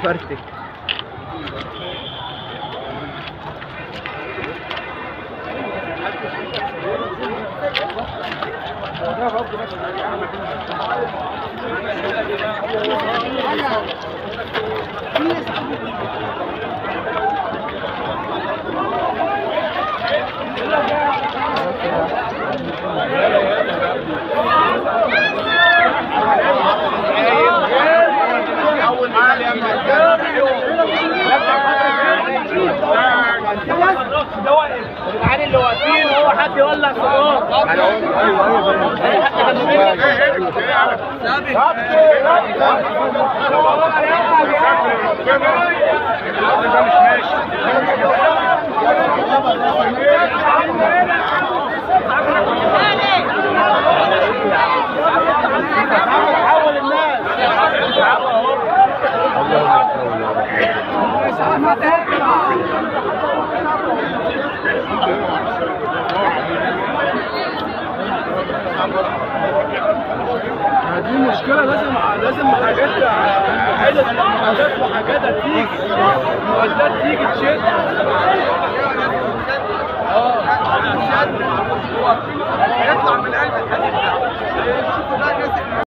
فرتك الجدعان اللي واقفين هو حد يولع صدام دي مشكلة لازم لازم حاجات عدد معدات وحاجات تيجي معدات تيجي تشد يطلع من قلب الحديد ده شوفوا بقى الناس